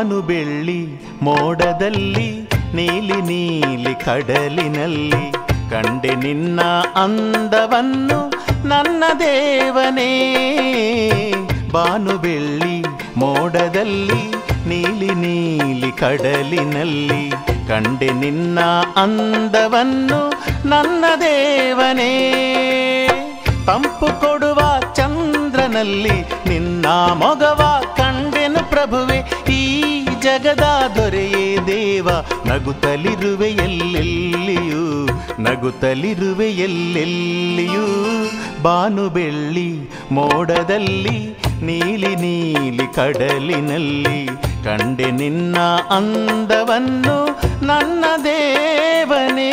ಬಾನು ಬೆಳ್ಳಿ ಮೋಡದಲ್ಲಿ ನೀಲಿ ನೀಲಿ ಕಡಲಿನಲ್ಲಿ ಕಂಡೆ ನಿನ್ನ ಅಂದವನ್ನು ನನ್ನ ದೇವನೇ ಬಾನು ಬೆಳ್ಳಿ ಮೋಡದಲ್ಲಿ ನೀಲಿ ನೀಲಿ ಕಡಲಿನಲ್ಲಿ ಕಂಡೆ ನಿನ್ನ ಅಂದವನ್ನು ನನ್ನ ದೇವನೇ ತಂಪು ಕೊಡುವ ಚಂದ್ರನಲ್ಲಿ ನಿನ್ನ ಮೊಗವ ಕಂಡೆನು ಪ್ರಭುವೆ ಈ ಜಗದ ದೊರೆಯೇ ದೇವ ನಗುತ್ತಲಿರುವೆ ಎಲ್ಲೆಲ್ಲಿಯೂ ನಗುತ್ತಲಿರುವೆ ಎಲ್ಲೆಲ್ಲಿಯೂ ಬಾನು ಬೆಳ್ಳಿ ಮೋಡದಲ್ಲಿ ನೀಲಿ ನೀಲಿ ಕಡಲಿನಲ್ಲಿ ಕಂಡೆ ನಿನ್ನ ಅಂದವನ್ನು ನನ್ನ ದೇವನೇ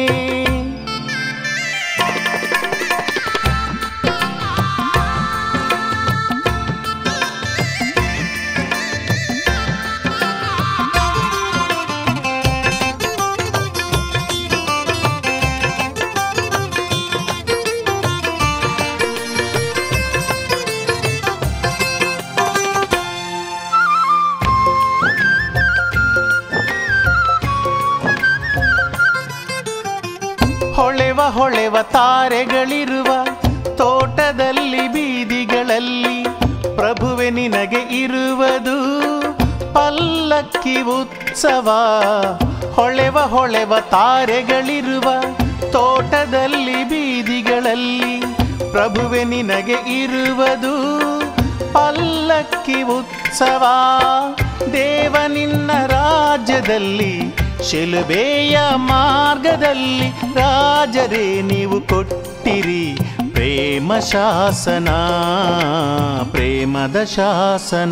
ಹೊಳೆವ ಹೊಳೆವ ತಾರೆಗಳಿರುವ ತೋಟದಲ್ಲಿ ಬೀದಿಗಳಲ್ಲಿ ಪ್ರಭುವೆ ನಿನಗೆ ಇರುವುದು ಪಲ್ಲಕ್ಕಿ ಉತ್ಸವ ಹೊಳೆವ ಹೊಳೆವ ತಾರೆಗಳಿರುವ ತೋಟದಲ್ಲಿ ಬೀದಿಗಳಲ್ಲಿ ಪ್ರಭುವೆ ನಿನಗೆ ಇರುವುದು ಪಲ್ಲಕ್ಕಿ ಉತ್ಸವ ದೇವ ನಿನ್ನ ರಾಜ್ಯದಲ್ಲಿ ಶಿಲುಬೆಯ ಮಾರ್ಗದಲ್ಲಿ ರಾಜರೇ ನೀವು ಕೊಟ್ಟಿರಿ ಪ್ರೇಮ ಶಾಸನ ಪ್ರೇಮದ ಶಾಸನ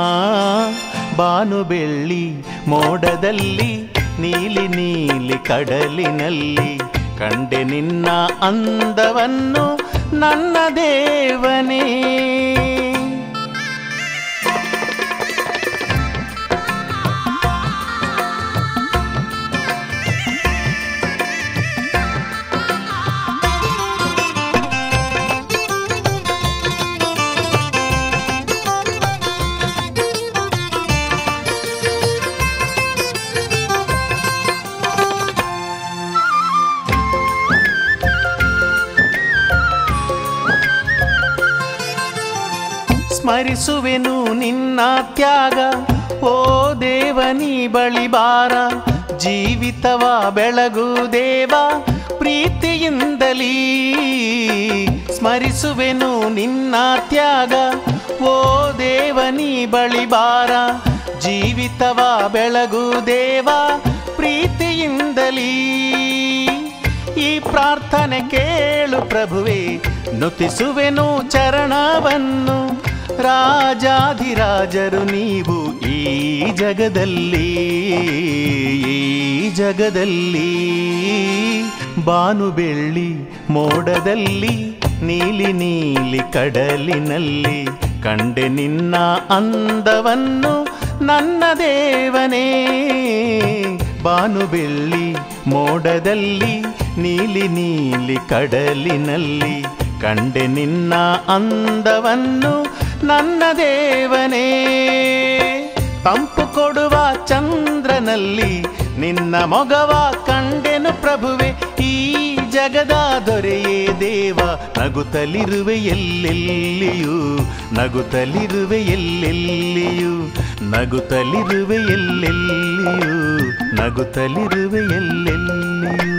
ಬಾನು ಬೆಳ್ಳಿ ಮೋಡದಲ್ಲಿ ನೀಲಿ ನೀಲಿ ಕಡಲಿನಲ್ಲಿ ಕಂಡೆ ನಿನ್ನ ಅಂದವನ್ನು ನನ್ನ ದೇವನೇ ಸ್ಮರಿಸುವೆನು ನಿನ್ನ ತ್ಯಾಗ ಓ ದೇವನಿ ಬಳಿ ಬಾರ ಜೀವಿತವ ಬೆಳಗು ದೇವ ಪ್ರೀತಿಯಿಂದಲೀ ಸ್ಮರಿಸುವೆನು ನಿನ್ನ ತ್ಯಾಗ ಓ ದೇವನಿ ಬಳಿ ಬಾರ ಜೀವಿತವ ಬೆಳಗು ದೇವ ಪ್ರೀತಿಯಿಂದಲೀ ಈ ಪ್ರಾರ್ಥನೆ ಕೇಳು ಪ್ರಭುವೆ ನುತಿಸುವೆನು ಚರಣವನ್ನು ರಾಜಾಧಿರಾಜರು ನೀವು ಈ ಜಗದಲ್ಲಿ ಈ ಜಗದಲ್ಲಿ ಬಾನು ಬೆಳ್ಳಿ ಮೋಡದಲ್ಲಿ ನೀಲಿ ನೀಲಿ ಕಡಲಿನಲ್ಲಿ ಕಂಡೆ ನಿನ್ನ ಅಂದವನ್ನು ನನ್ನ ದೇವನೇ ಬಾನು ಬೆಳ್ಳಿ ಮೋಡದಲ್ಲಿ ನೀಲಿ ನೀಲಿ ಕಡಲಿನಲ್ಲಿ ಕಂಡೆ ನಿನ್ನ ಅಂದವನ್ನು ನನ್ನ ದೇವನೇ ತಂಪು ಕೊಡುವ ಚಂದ್ರನಲ್ಲಿ ನಿನ್ನ ಮೊಗವ ಕಂಡೆನು ಪ್ರಭುವೆ ಈ ಜಗದ ದೊರೆಯೇ ದೇವ ನಗುತ್ತಲಿರುವೆ ಎಲ್ಲೆಲ್ಲಿಯೂ ನಗುತ್ತಲಿರುವೆ ಎಲ್ಲೆಲ್ಲಿಯೂ ನಗುತ್ತಲಿರುವೆ ಎಲ್ಲೆಲ್ಲಿಯೂ ನಗುತ್ತಲಿರುವೆ ಎಲ್ಲೆಲ್ಲಿಯೂ